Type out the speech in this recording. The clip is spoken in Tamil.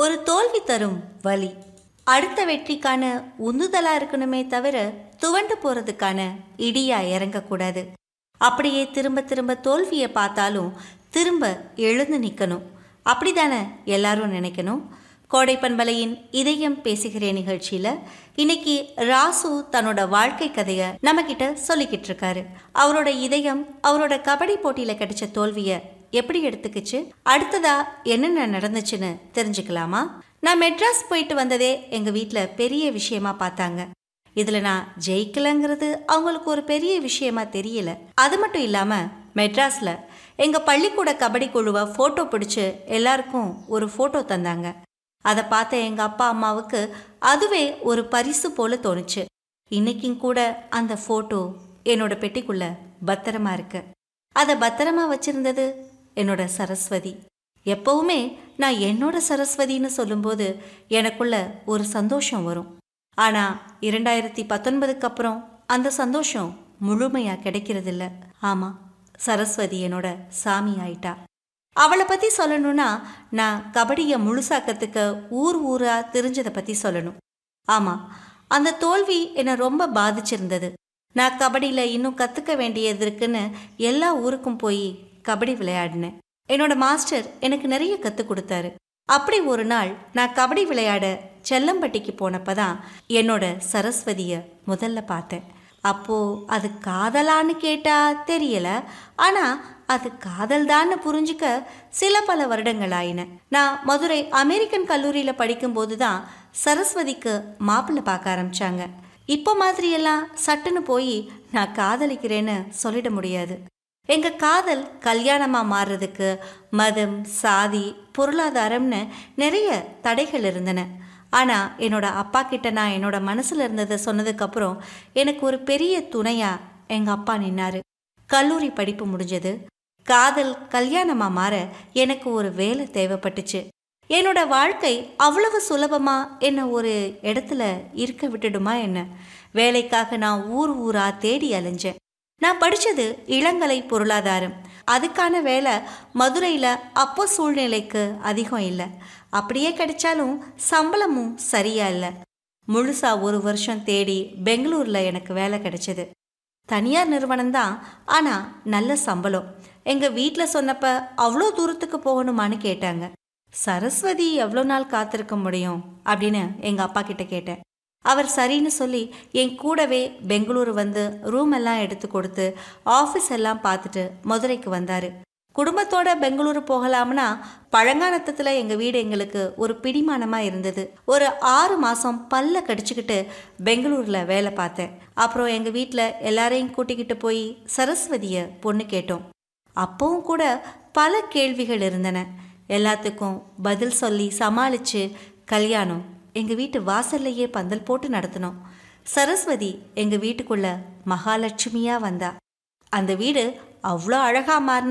ஒரு தோல்வி தரும் வலி அடுத்த வெற்றிக்கான உந்துதலா இருக்கணுமே தவிர துவண்டு போறதுக்கான இடியா இறங்கக்கூடாது அப்படியே திரும்ப திரும்ப தோல்வியை பார்த்தாலும் திரும்ப எழுந்து நிற்கணும் அப்படிதானே எல்லாரும் நினைக்கணும் கோடைப்பண்பலையின் இதயம் பேசுகிறேன் நிகழ்ச்சியில இன்னைக்கு ராசு தன்னோட வாழ்க்கை கதையை நம்ம கிட்ட சொல்லிக்கிட்டு இருக்காரு அவரோட இதயம் அவரோட கபடி போட்டியில கிடைச்ச தோல்வியை எப்படி எடுத்துக்கிச்சு அடுத்ததா என்னென்ன நடந்துச்சுன்னு தெரிஞ்சுக்கலாமா நான் மெட்ராஸ் போயிட்டு வந்ததே எங்க வீட்டில் பெரிய விஷயமா பார்த்தாங்க இதுல நான் ஜெயிக்கலங்கிறது அவங்களுக்கு ஒரு பெரிய விஷயமா தெரியல அது மட்டும் இல்லாம மெட்ராஸ்ல எங்க பள்ளிக்கூட கபடி குழுவை போட்டோ பிடிச்சு எல்லாருக்கும் ஒரு போட்டோ தந்தாங்க அதை பார்த்த எங்க அப்பா அம்மாவுக்கு அதுவே ஒரு பரிசு போல தோணுச்சு இன்னைக்கும் கூட அந்த போட்டோ என்னோட பெட்டிக்குள்ள பத்திரமா இருக்கு அதை பத்திரமா வச்சிருந்தது என்னோட சரஸ்வதி எப்பவுமே நான் என்னோட சரஸ்வதின்னு சொல்லும்போது எனக்குள்ள ஒரு சந்தோஷம் வரும் ஆனா இரண்டாயிரத்தி பத்தொன்பதுக்கு அப்புறம் அந்த சந்தோஷம் முழுமையா கிடைக்கிறதில்ல ஆமா சரஸ்வதி என்னோட சாமி ஆயிட்டா அவளை பத்தி சொல்லணும்னா நான் கபடியை முழுசாக்கிறதுக்கு ஊர் ஊரா தெரிஞ்சதை பத்தி சொல்லணும் ஆமா அந்த தோல்வி என்னை ரொம்ப பாதிச்சிருந்தது நான் கபடியில இன்னும் கத்துக்க வேண்டியது இருக்குன்னு எல்லா ஊருக்கும் போய் கபடி விளையாடினேன் என்னோட மாஸ்டர் எனக்கு நிறைய கற்றுக் கொடுத்தாரு அப்படி ஒரு நாள் நான் கபடி விளையாட செல்லம்பட்டிக்கு போனப்பதான் என்னோட சரஸ்வதிய முதல்ல பார்த்தேன் அப்போ அது காதலான்னு கேட்டா தெரியல ஆனா அது காதல்தான்னு புரிஞ்சுக்க சில பல வருடங்கள் ஆயின நான் மதுரை அமெரிக்கன் கல்லூரியில படிக்கும்போது தான் சரஸ்வதிக்கு மாப்பிள்ளை பார்க்க ஆரம்பிச்சாங்க இப்போ மாதிரியெல்லாம் சட்டுன்னு போய் நான் காதலிக்கிறேன்னு சொல்லிட முடியாது எங்க காதல் கல்யாணமா மாறுறதுக்கு மதம் சாதி பொருளாதாரம்னு நிறைய தடைகள் இருந்தன ஆனா என்னோட அப்பா கிட்ட நான் என்னோட மனசுல இருந்ததை சொன்னதுக்கப்புறம் எனக்கு ஒரு பெரிய துணையா எங்க அப்பா நின்னாரு கல்லூரி படிப்பு முடிஞ்சது காதல் கல்யாணமா மாற எனக்கு ஒரு வேலை தேவைப்பட்டுச்சு என்னோட வாழ்க்கை அவ்வளவு சுலபமா என்ன ஒரு இடத்துல இருக்க விட்டுடுமா என்ன வேலைக்காக நான் ஊர் ஊரா தேடி அலைஞ்சேன் நான் படிச்சது இளங்கலை பொருளாதாரம் அதுக்கான வேலை மதுரையில் அப்போ சூழ்நிலைக்கு அதிகம் இல்லை அப்படியே கிடைச்சாலும் சம்பளமும் சரியா இல்லை முழுசா ஒரு வருஷம் தேடி பெங்களூரில் எனக்கு வேலை கிடைச்சது தனியார் நிறுவனம் தான் ஆனால் நல்ல சம்பளம் எங்கள் வீட்டில் சொன்னப்ப அவ்வளோ தூரத்துக்கு போகணுமான்னு கேட்டாங்க சரஸ்வதி எவ்வளோ நாள் காத்திருக்க முடியும் அப்படின்னு எங்கள் அப்பா கிட்ட கேட்டேன் அவர் சரின்னு சொல்லி என் கூடவே பெங்களூரு வந்து ரூம் எல்லாம் எடுத்து கொடுத்து ஆஃபீஸ் எல்லாம் பார்த்துட்டு மதுரைக்கு வந்தார் குடும்பத்தோட பெங்களூரு போகலாம்னா பழங்கானத்தத்தில் எங்கள் வீடு எங்களுக்கு ஒரு பிடிமானமாக இருந்தது ஒரு ஆறு மாதம் பல்ல கடிச்சுக்கிட்டு பெங்களூரில் வேலை பார்த்தேன் அப்புறம் எங்கள் வீட்டில் எல்லாரையும் கூட்டிக்கிட்டு போய் சரஸ்வதியை பொண்ணு கேட்டோம் அப்பவும் கூட பல கேள்விகள் இருந்தன எல்லாத்துக்கும் பதில் சொல்லி சமாளித்து கல்யாணம் எங்கள் வீட்டு வாசல்லையே பந்தல் போட்டு நடத்தினோம் சரஸ்வதி எங்கள் வீட்டுக்குள்ள மகாலட்சுமியாக வந்தா அந்த வீடு அவ்வளோ அழகாக மாறின